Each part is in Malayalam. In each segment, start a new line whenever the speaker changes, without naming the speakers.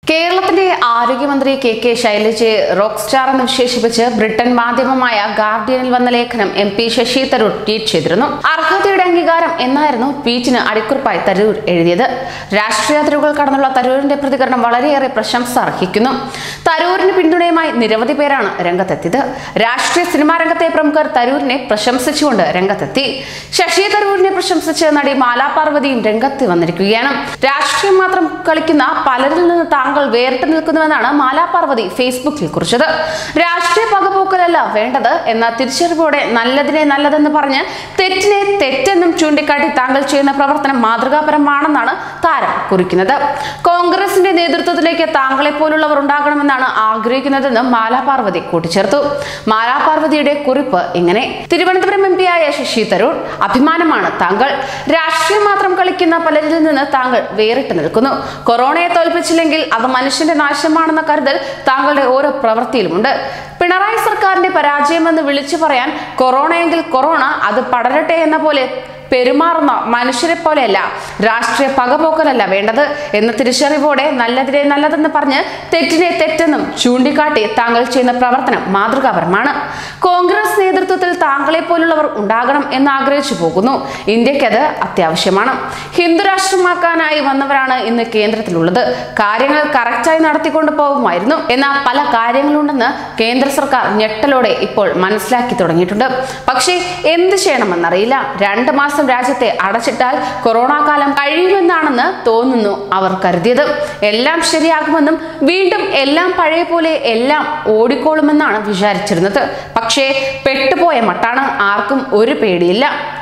കേരളത്തിന്റെ ആരോഗ്യമന്ത്രി കെ കെ ശൈലജയെ റോക്ക് സ്റ്റാർ എന്ന് വിശേഷിപ്പിച്ച് ബ്രിട്ടൻ മാധ്യമമായ ഗാർഡിയനിൽ വന്ന ലേഖനം M P Shashi Tharoor tweet ചെയ്തിരുന്നു അർഹതയുടെ അംഗീകാരം എന്നായിരുന്നു ട്വീറ്റിന് അടിക്കുറിപ്പായി തരൂർ എഴുതിയത് രാഷ്ട്രീയ അതിരുകൾ കടന്നുള്ള തരൂരിന്റെ പ്രതികരണം വളരെയേറെ പ്രശംസ അർഹിക്കുന്നു തരൂരിന് പിന്തുണയുമായി നിരവധി പേരാണ് രംഗത്തെത്തിയത് രാഷ്ട്രീയ സിനിമാ രംഗത്തെ പ്രമുഖർ തരൂരിനെ പ്രശംസിച്ചുകൊണ്ട് രംഗത്തെത്തി ശശി തരൂരിനെ പ്രശംസിച്ച് നടി മാലാ പാർവതിയും രംഗത്ത് വന്നിരിക്കുകയാണ് രാഷ്ട്രീയം മാത്രം കളിക്കുന്ന പലരിൽ നിന്ന് താങ്കൾ വേറിട്ട് നിൽക്കുന്നുവെന്നാണ് മാലാ പാർവതി ഫേസ്ബുക്കിൽ കുറിച്ചത് രാഷ്ട്രീയ പകപോക്കലല്ല വേണ്ടത് എന്ന തിരിച്ചറിവോടെ നല്ലതിനെ നല്ലതെന്ന് പറഞ്ഞ് തെറ്റിനെ തെറ്റെന്നും ചൂണ്ടിക്കാട്ടി താങ്കൾ ചെയ്യുന്ന പ്രവർത്തനം മാതൃകാപരമാണെന്നാണ് താരം കുറിക്കുന്നത് കോൺഗ്രസിന്റെ നേതൃത്വത്തിലേക്ക് താങ്കളെ പോലുള്ളവർ ഉണ്ടാകണമെന്നാണ് ആഗ്രഹിക്കുന്നതെന്ന് മാലാ പാർവതി കൂട്ടിച്ചേർത്തു മാലാ പാർവതിയുടെ കുറിപ്പ് ഇങ്ങനെ തിരുവനന്തപുരം എം ആയ ശശി തരൂർ അഭിമാനമാണ് താങ്കൾ രാഷ്ട്രീയം മാത്രം കളിക്കുന്ന പലരിൽ നിന്ന് താങ്കൾ വേറിട്ട് നിൽക്കുന്നു കൊറോണയെ തോൽപ്പിച്ചില്ലെങ്കിൽ അത് മനുഷ്യന്റെ നാശമാണെന്ന കരുതൽ താങ്കളുടെ ഓരോ പ്രവൃത്തിയിലുമുണ്ട് പിണറായി സർക്കാരിന്റെ പരാജയമെന്ന് വിളിച്ചു പറയാൻ കൊറോണയെങ്കിൽ കൊറോണ അത് പടരട്ടെ എന്ന പോലെ പെരുമാറുന്ന മനുഷ്യരെ പോലെയല്ല രാഷ്ട്രീയ പകപോക്കലല്ല വേണ്ടത് എന്ന തിരിച്ചറിവോടെ നല്ലതിനെ നല്ലതെന്ന് പറഞ്ഞ് തെറ്റിനെ തെറ്റെന്നും ചൂണ്ടിക്കാട്ടി താങ്കൾ ചെയ്യുന്ന പ്രവർത്തനം മാതൃകാപരമാണ് കോൺഗ്രസ് നേതൃത്വത്തിൽ താങ്കളെ പോലുള്ളവർ ഉണ്ടാകണം എന്ന് ആഗ്രഹിച്ചു പോകുന്നു ഇന്ത്യക്ക് അത് അത്യാവശ്യമാണ് ഹിന്ദു രാഷ്ട്രമാക്കാനായി വന്നവരാണ് ഇന്ന് കേന്ദ്രത്തിലുള്ളത് കാര്യങ്ങൾ കറക്റ്റായി നടത്തിക്കൊണ്ട് പോകുമായിരുന്നു എന്നാൽ പല കാര്യങ്ങളുണ്ടെന്ന് കേന്ദ്ര സർക്കാർ ഞെട്ടലോടെ ഇപ്പോൾ മനസ്സിലാക്കി തുടങ്ങിയിട്ടുണ്ട് പക്ഷേ എന്ത് ചെയ്യണമെന്നറിയില്ല രണ്ട് മാസം രാജ്യത്തെ അടച്ചിട്ടാൽ കൊറോണ കാലം കഴിയുമെന്നാണെന്ന് തോന്നുന്നു അവർ കരുതിയത് എല്ലാം ശരിയാകുമെന്നും വീണ്ടും എല്ലാം പഴയ പോലെ എല്ലാം ഓടിക്കോളുമെന്നാണ് വിചാരിച്ചിരുന്നത് പക്ഷേ പെട്ടുപോയ മട്ടാണ് ആർക്കും ഒരു പേടിയില്ല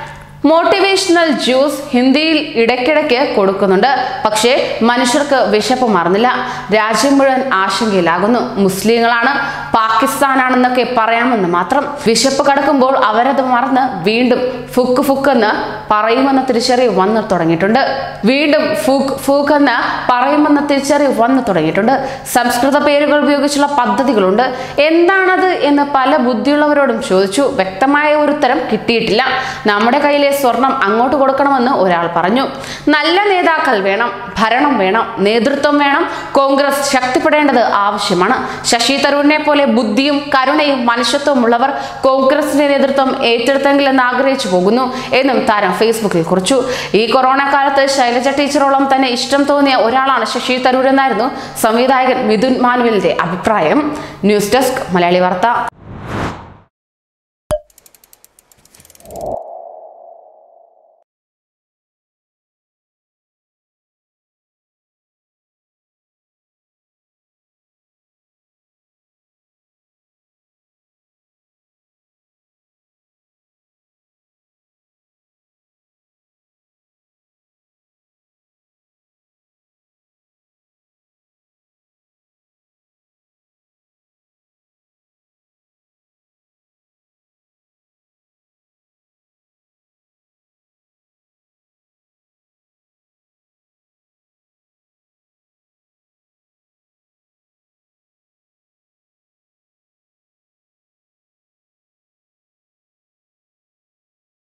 മോട്ടിവേഷണൽ ജ്യൂസ് ഹിന്ദിയിൽ ഇടയ്ക്കിടയ്ക്ക് കൊടുക്കുന്നുണ്ട് പക്ഷേ മനുഷ്യർക്ക് വിശപ്പ് മറന്നില്ല രാജ്യം മുഴുവൻ ആശങ്കയിലാകുന്നു മുസ്ലിങ്ങളാണ് പാകിസ്ഥാനാണെന്നൊക്കെ പറയാമെന്ന് മാത്രം വിശപ്പ് കടക്കുമ്പോൾ അവരത് മറന്ന് വീണ്ടും ഫുക്ക് ഫുക്ക് എന്ന് പറയുമെന്ന തിരിച്ചറിവ് വന്നു തുടങ്ങിയിട്ടുണ്ട് വീണ്ടും ഫുക്ക് ഫൂക്ക് എന്ന് പറയുമെന്ന തിരിച്ചറിവ് വന്നു തുടങ്ങിയിട്ടുണ്ട് സംസ്കൃത പേരുകൾ ഉപയോഗിച്ചുള്ള പദ്ധതികളുണ്ട് എന്താണത് എന്ന് പല ബുദ്ധിയുള്ളവരോടും ചോദിച്ചു വ്യക്തമായ ഒരു ഉത്തരം കിട്ടിയിട്ടില്ല നമ്മുടെ കയ്യിലെ സ്വർണം അങ്ങോട്ട് കൊടുക്കണമെന്ന് ഒരാൾ പറഞ്ഞു നല്ല നേതാക്കൾ വേണം ഭരണം വേണം നേതൃത്വം വേണം കോൺഗ്രസ് ശക്തിപ്പെടേണ്ടത് ആവശ്യമാണ് ശശി തരൂരിനെ പോലെ ബുദ്ധിയും കരുണയും മനുഷ്യത്വവും ഉള്ളവർ കോൺഗ്രസിന്റെ നേതൃത്വം ഏറ്റെടുത്തെങ്കിൽ എന്ന് ആഗ്രഹിച്ചു പോകുന്നു എന്നും താരം ഫേസ്ബുക്കിൽ കുറിച്ചു ഈ കൊറോണ കാലത്ത് ശൈലജ ടീച്ചറോളം തന്നെ ഇഷ്ടം തോന്നിയ ഒരാളാണ് ശശി തരൂർ എന്നായിരുന്നു സംവിധായകൻ മിഥുൻ മാനുവലിന്റെ അഭിപ്രായം ന്യൂസ് ഡെസ്ക് മലയാളി വാർത്ത